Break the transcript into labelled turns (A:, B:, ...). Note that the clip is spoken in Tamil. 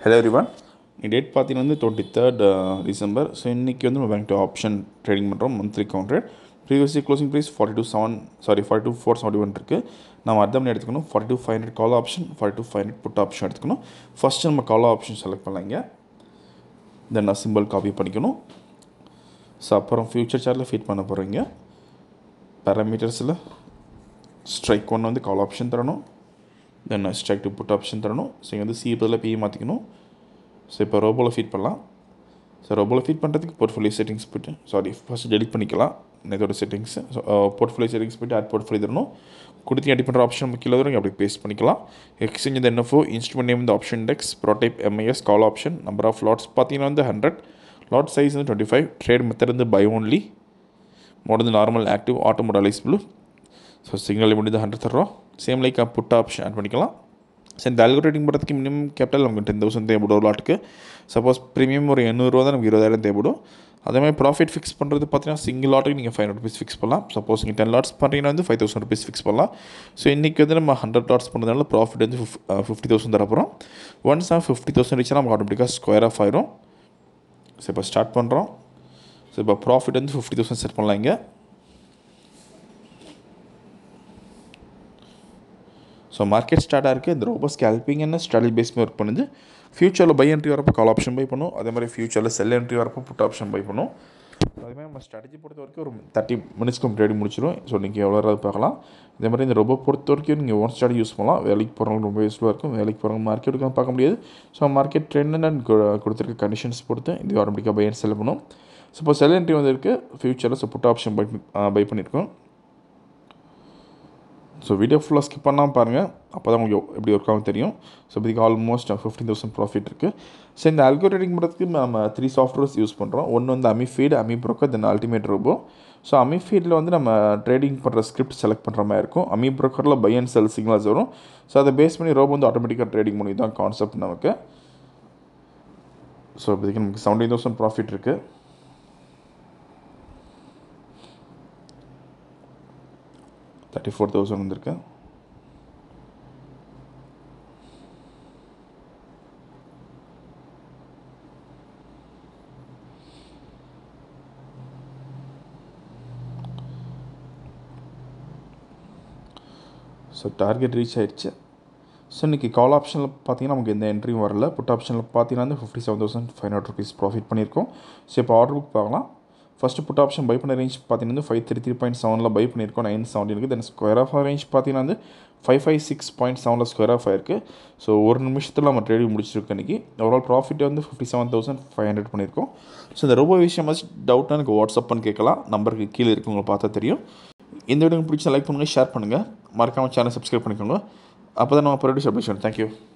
A: ஹலோ எவ்ரிவன் டேட் பார்த்தீங்கன்னா வந்து டுவெண்ட்டி தேர்ட் டிசம்பர் ஸோ இன்றைக்கி வந்து நம்ம பேங்க் டு ஆப்ஷன் ட்ரேடிங் பண்ணுறோம் monthly counter previously closing price forty two seven sorry forty two four seventy one இருக்குது நம்ம அர்த்தம் பண்ணி எடுத்துக்கணும் forty two five hundred call option forty two five hundred put option எடுத்துக்கணும் ஃபஸ்ட்டு நம்ம கால் ஆப்ஷன் செலக்ட் பண்ணலாங்க தென் நான் சிம்பிள் காப்பி பண்ணிக்கணும் ஸோ அப்புறம் ஃபியூச்சர் சார்ட்டில் ஃபீட் பண்ண போகிறீங்க பேராமீட்டர்ஸில் ஸ்ட்ரைக் ஒன்று வந்து கால் ஆப்ஷன் தரணும் then strike two put option தரணும் ஸோ இங்கே வந்து சி பதில் பி மாற்றிக்கணும் ஸோ இப்போ ரோபோவில் ஃபீட் பண்ணலாம் ஸோ ரோபோவில் ஃபீட் பண்ணுறதுக்கு போர்ட்ஃபோலியோ செட்டிங்ஸ் போய்ட்டு சாரி ஃபஸ்ட்டு டெலிட் பண்ணிக்கலாம் இதோட செட்டிங்ஸ் ஸோ போர்ட்ஃபோலியோ செட்டிங்ஸ் போய்ட்டு ஆட் போர்ட்ஃபோலியோ தரணும் கொடுத்து எடிட் பண்ணுற ஆப்ஷன் கீழே வரும் அப்படி பேஸ்ட் பண்ணிக்கலாம் எக்ஸ்சேஞ்ச் இந்த என்எஃப்ஓ இன்ஸ்ட்ருமெண்ட் நேம் இந்த ஆப்ஷன் டெக்ஸ் ப்ரோடைப் MIS call option number of lots பார்த்தீங்கன்னா வந்து ஹண்ட்ரட் லாட் சைஸ் வந்து டுவெண்ட்டி ஃபைவ் ட்ரேட் மெத்தட் வந்து பை ஓன்லி மோட் வந்து நார்மல் ஆக்டிவ் ஆட்டோ மோடலைஸ்பிள் ஸோ சிங்கிள் லிமிட் வந்து ஹண்ட்ரட் தர்றோம் same like put option add பண்ணிக்கலாம் ஸோ இந்த அல்கோரேட்டிங் பண்ணுறதுக்கு மினிமம் கேபிட்டல் நமக்கு டென் தௌசண்ட் தேவைப்படும் ஒரு லாட்டுக்கு சப்போஸ் ப்ரீமியம் ஒரு எண்ணூறுவா தான் நமக்கு இருபதாயிரம் தேவைப்படும் அதே மாதிரி ப்ராஃபிட் ஃபிக்ஸ் பண்ணுறது பார்த்தீங்கன்னா சிங்கிள் லாட்டுக்கு நீங்கள் ஃபைவ் ஹண்ட்ரட் ருபீஸ் ஃபிக்ஸ் பண்ணலாம் சப்போஸ் நீங்கள் டென் லாட்ஸ் பண்ணுறீங்கன்னா வந்து ஃபைவ் தௌசண்ட் ருபீஸ் ஃபிக்ஸ் பண்ணலாம் ஸோ இன்றைக்கி வந்து நம்ம ஹண்ட்ரட் லாட்ஸ் பண்ணுறதுனால ப்ராஃபிட் வந்து ஃபிஃப் ஃபிஃப்டி தௌசண்ட் தரப்போகிறோம் ஒன்ஸ் நான் ஃபிஃப்டி தௌசண்ட் ரீச்னா நமக்கு ஆட்டோமேட்டிக்காக ஸ்கொயர் ஆஃப் ஆயிரும் ஸோ இப்போ ஸ்டார்ட் பண்ணுறோம் ஸோ இப்போ ப்ராஃபிட் வந்து ஃபிஃப்டி தௌசண்ட் செட் பண்ணலாம் இங்கே ஸோ மார்க்கெட் ஸ்டார்ட்டாக இருக்குது இந்த ரோபோ ஸ்கேல்பிங் என்ன ஸ்ட்ராட்டஜி பேஸ் ஒர்க் பண்ணுது ஃபியூச்சரில் பை என்ட்ரி வரப்போ கால் ஆப்ஷன் பை பண்ணும் அதே மாதிரி ஃபியூச்சரில் செல் என்ட்ரி வரப்போ புட் ஆப்ஷன் பை பண்ணும் அதே மாதிரி நம்ம ஸ்ட்ராட்டஜி பொறுத்த வரைக்கும் ஒரு தேர்ட்டி மினிட்ஸ்க்கு ட்ரேடிங் முடிச்சிடும் ஸோ நீங்கள் எவ்வளோ நேரம் பார்க்கலாம் இதே மாதிரி இந்த ரோபோ பொறுத்த வரைக்கும் நீங்கள் ஒன் ஸ்டார்ட் யூஸ் பண்ணலாம் வேலைக்கு போகிறவங்க ரொம்ப யூஸ்ஃபுல்லாக இருக்கும் வேலைக்கு போகிறவங்க மார்க்கெட்டுக்கு பார்க்க முடியாது ஸோ மார்க்கெட் ட்ரெண்ட் அண்ட் கொடுத்துருக்க கண்டிஷன்ஸ் பொறுத்து இது ஆட்டோமேட்டிக்காக பை அண்ட் செல் பண்ணும் ஸோ இப்போ செல் என்ட்ரி வந்திருக்கு ஃபியூச்சரில் so put option buy buy பண்ணியிருக்கோம் ஸோ வீடியோ ஃபுல்லாக ஸ்கிப் பண்ணாமல் பாருங்கள் அப்போ தான் உங்களுக்கு எப்படி ஒர்க் ஆகும் தெரியும் ஸோ இப்போதைக்கு ஆல்மோஸ்ட் ஃபிஃப்டீன் தௌசண்ட் ப்ராஃபிட் இருக்குது ஸோ இந்த அல்கோரேட்டிங் பண்ணுறதுக்கு நம்ம த்ரீ சாஃப்ட்வேர்ஸ் யூஸ் பண்ணுறோம் ஒன்று வந்து Ami feed Ami broker then ultimate robo so Ami ஃபீடில் வந்து நம்ம ட்ரேடிங் பண்ணுற ஸ்கிரிப்ட் செலக்ட் பண்ணுற மாதிரி இருக்கும் அமி ப்ரோக்கரில் பை அண்ட் செல் சிக்னல்ஸ் வரும் ஸோ அதை பேஸ் பண்ணி ரோபோ வந்து ஆட்டோமேட்டிக்காக ட்ரேடிங் பண்ணி தான் கான்செப்ட் நமக்கு ஸோ இப்போதைக்கு நமக்கு செவன்டீன் தௌசண்ட் ப்ராஃபிட் இருக்குது தேர்ட்டி ஃபோர் தௌசண்ட் வந்திருக்கு ஸோ டார்கெட் ரீச் ஆயிடுச்சு ஸோ இன்றைக்கி கால் ஆப்ஷனில் பார்த்தீங்கன்னா நமக்கு எந்த என்ட்ரியும் வரல புட் ஆப்ஷனில் பார்த்தீங்கன்னா வந்து fifty seven thousand five hundred rupees profit பண்ணியிருக்கோம் ஸோ இப்போ ஆர்டர் புக் பார்க்கலாம் ஃபஸ்ட்டு புட் ஆப்ஷன் பை பண்ண ரேஞ்ச் பார்த்தீங்கன்னா ஃபைவ் த்ரீ த்ரீ பாயிண்ட் செவனில் பை பண்ணியிருக்கோம் நைன் செவன்டீனுக்கு தென் ஸ்கொயர் ஆஃப் ரேஞ்ச் பார்த்தீங்கன்னா வந்து ஃபைவ் ஃபைவ் சிக்ஸ் பாயிண்ட் செவனில் ஸ்கொயர் ஆஃப் ஆயிருக்கு ஸோ ஒரு நிமிஷத்தில் நம்ம ட்ரேடிங் முடிச்சிருக்கோம் இன்றைக்கி ஓவரால் ப்ராஃபிட் வந்து fifty seven thousand five hundred பண்ணியிருக்கோம் ஸோ இந்த ரொம்ப விஷயம் டவுட்னா எனக்கு வாட்ஸ்அப் பண்ணி கேட்கலாம் நம்பருக்கு கீழே இருக்கு உங்களுக்கு பார்த்தா தெரியும் இந்த வீடியோ பிடிச்சா லைக் பண்ணுங்கள் ஷேர் பண்ணுங்கள் மறக்காமல் சேனல் சப்ஸ்கிரைப் பண்ணிக்கோங்க அப்போ தான் நம்ம ப்ரொடியூஸ் அப்டேஷன் தேங்க்யூ